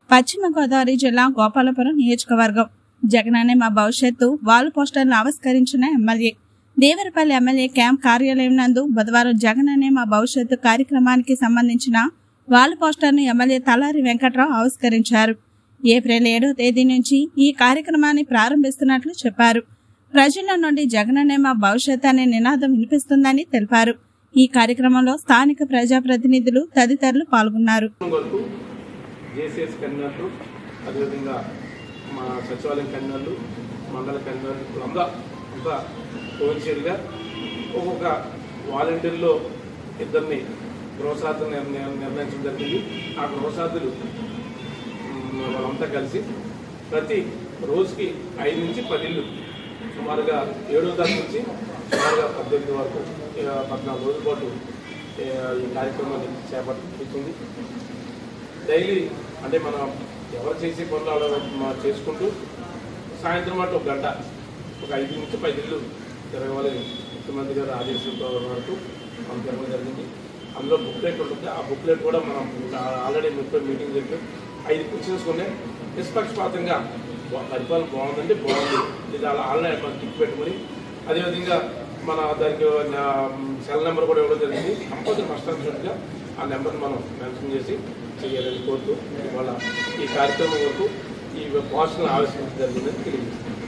పశ్చిమ గోదావరి జిల్లా గోపాలపురం నియోజకవర్గం జగననే మా భవిష్యత్తు వాల్ పోస్టర్ను ఆవిష్కరించిన ఎమ్మెల్యే దేవరపల్లి ఎమ్మెల్యే క్యాంప్ కార్యాలయం నందు బుధవారం జగననే మా భవిష్యత్తు కార్యక్రమానికి సంబంధించిన వాల్ పోస్టర్ను ఎమ్మెల్యే తలారి వెంకట్రావు ఆవిష్కరించారు ఏప్రిల్ ఏడో తేదీ నుంచి ఈ కార్యక్రమాన్ని ప్రారంభిస్తున్నట్లు చెప్పారు ప్రజల నుండి జగననే మా భవిష్యత్ అనే నినాదం వినిపిస్తుందని తెలిపారు ఈ కార్యక్రమంలో స్థానిక ప్రజాప్రతినిధులు తదితరులు పాల్గొన్నారు వరకు జేసీఎస్ కన్వీనర్లు అదేవిధంగా మా సచివాలయం కన్వీనర్లు మండల కన్వీనర్లు అంతా అంతా కోవిషీల్డ్గా ఒక్కొక్క వాలంటీర్లో ఇద్దరిని గృహసాధులు నిర్ణయం నిర్ణయించడం జరిగింది ఆ గృహసాధులు మ్, వాళ్ళంతా కలిసి ప్రతి రోజుకి ఐదు నుంచి పది ఇళ్ళు సుమారుగా ఏడో తారీఖు నుంచి సుమారుగా పద్దెనిమిది వరకు ఇక పద్నాలుగు రోజుల పాటు ఏ, ఈ కార్యక్రమాన్ని చేపట్టుతుంది డైలీ అంటే మనం ఎవరు చేసే పనులు అలా మనం చేసుకుంటూ సాయంత్రం మాట ఒక గంట ఒక ఐదు నుంచి పది ఇళ్ళు తిరగవాలని ముఖ్యమంత్రి గారు ఆదేశించడం వరకు మనం తిరగడం జరిగింది అందులో బుక్లెట్ ఉంటుంది ఆ బుక్లెట్ కూడా మనం ఆల్రెడీ ముప్పై మీటింగ్ చెప్పాం ఐదు క్వశ్చన్స్ ఉన్నాయి నిష్పక్షపాతంగా బా- పరిపాలన బాగుందంటే బాగుంది ఇది అలా ఆన్లైన్ మనం టిక్ పెట్టుకుని అదేవిధంగా మన దానికి సెల్ నెంబర్ కూడా ఇవ్వడం జరిగింది కంపల్సరీ ఫస్ట్ అన్షూట్గా ఆ నెంబర్ని మనం మెన్షన్ చేసి చేయాలని కోరుతూ ఇవాళ ఈ కార్యక్రమం వరకు ఈ పోస్టర్ను ఆవిష్కరించడం జరిగిందని తెలియజేస్తాం